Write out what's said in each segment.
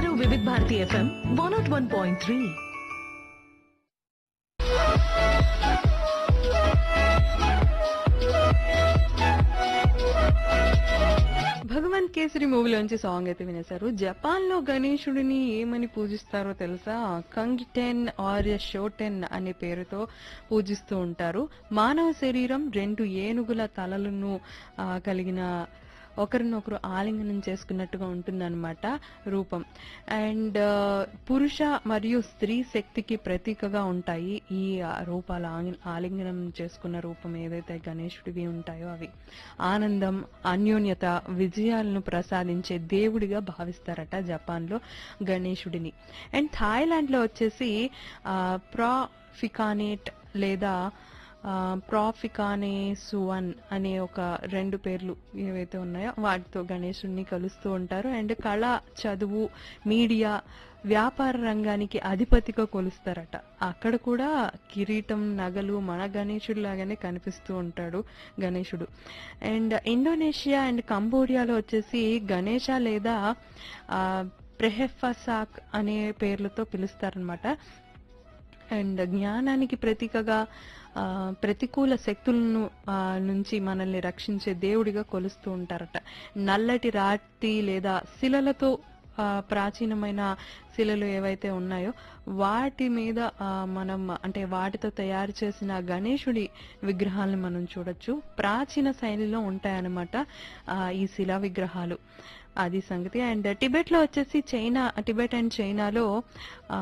వింటున్నారు Vividh Bharati FM one naught one point three Bhagwan Kesari మూవీలోంచి song అయితే వినేశారు జపాన్ లో గణేశుడిని ఏమని పూజిస్తారో తెలుసా కంగిటెన్ ఆర్ షోటెన్ అనే పేరుతో పూజిస్తూ ఉంటారు మానవ శరీరం రెండు ఏనుగుల తలలను ఆ, కలిగిన ఒకరినొకరు ఆలింగనం చేసుకున్నట్టుగా ఉంటుందన్నమాట రూపం అండ్ పురుష మరియు స్త్రీ శక్తికి ప్రతీకగా ఉంటాయి ఈ ఆ, రూపాలు ఆంగి- ఆలింగనం చేసుకున్న రూపం ఏదైతే గణేశుడివి ఉంటాయో అవి ఆనందం అన్యోన్యత విజయాలను ప్రసాదించే దేవుడిగా భావిస్తారట జపాన్ లో గణేశుడిని అండ్ థాయిలాండ్ లో వచ్చేసి ప్రాఫికానేట్ లేదా ప్రాఫికానే సువన్ అనే ఒక రెండు పేర్లు ఏవైతే ఉన్నాయో వాటితో గణేశుడిని కలుస్తూ ఉంటారు అండ్ కళ చదువు మీడియా వ్యాపార రంగానికి అధిపతిగా కొలుస్తారట అక్కడ కూడా కిరీటం నగలు మన గణేశుడు లాగానే కనిపిస్తూ ఉంటాడు గణేశుడు అండ్ ఇండోనేషియా అండ్ కంబోడియాలో వచ్చేసి గణేష లేదా ప్రెహెఫసాక్ అనే పేర్లతో పిలుస్తారనమాట అండ్ జ్ఞానానికి ప్రతీకగా ఆ, ప్రతికూల శక్తులను ఆ, నుంచి మనల్ని రక్షించే దేవుడిగా కొలుస్తూ ఉంటారట నల్లటి రాతి లేదా శిలలతో ఆ, ప్రాచీనమైన శిలలు ఏవైతే ఉన్నాయో వాటి మీద ఆ, మనం అంటే వాటితో తయారు చేసిన గణేశుడి విగ్రహాలను మనం చూడొచ్చు ప్రాచీన శైలిలో ఉంటాయన్నమాట ఆ, ఈ శిలా విగ్రహాలు అది సంగతి అండ్ టిబెట్ లో వచ్చేసి చైనా టిబెట్ అండ్ చైనాలో ఆ,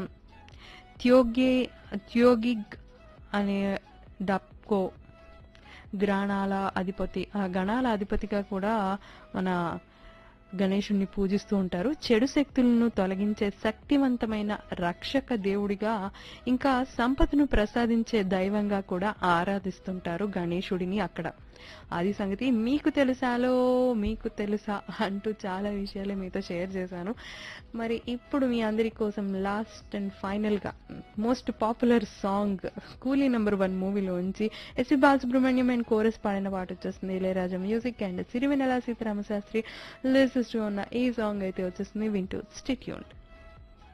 త్యోగే త్యోగిగ్ అనే డప్కో గ్రాణాల అధిపతి ఆ గణాల అధిపతిగా కూడా మన గణేశుణ్ణి పూజిస్తూ ఉంటారు చెడు శక్తులను తొలగించే శక్తివంతమైన రక్షక దేవుడిగా ఇంకా సంపదను ప్రసాదించే దైవంగా కూడా ఆరాధిస్తుంటారు గణేశుడిని అక్కడ అది సంగతి మీకు తెలుసాలో మీకు తెలుసా అంటూ చాలా విషయాలు మీతో షేర్ చేశాను మరి ఇప్పుడు మీ అందరి కోసం లాస్ట్ అండ్ ఫైనల్ గా most popular song coolie number one మూవీలోంచి ఎస్వి బాలసుబ్రహ్మణ్యం అండ్ కోరస్ పాడిన పాట వచ్చేస్తుంది Ilaiyaraaja music and Sirivennela Seetharama Sastry lyricist ఉన్న ఈ సాంగ్ అయితే వచ్చేస్తుంది వింటూ స్టిట్యూన్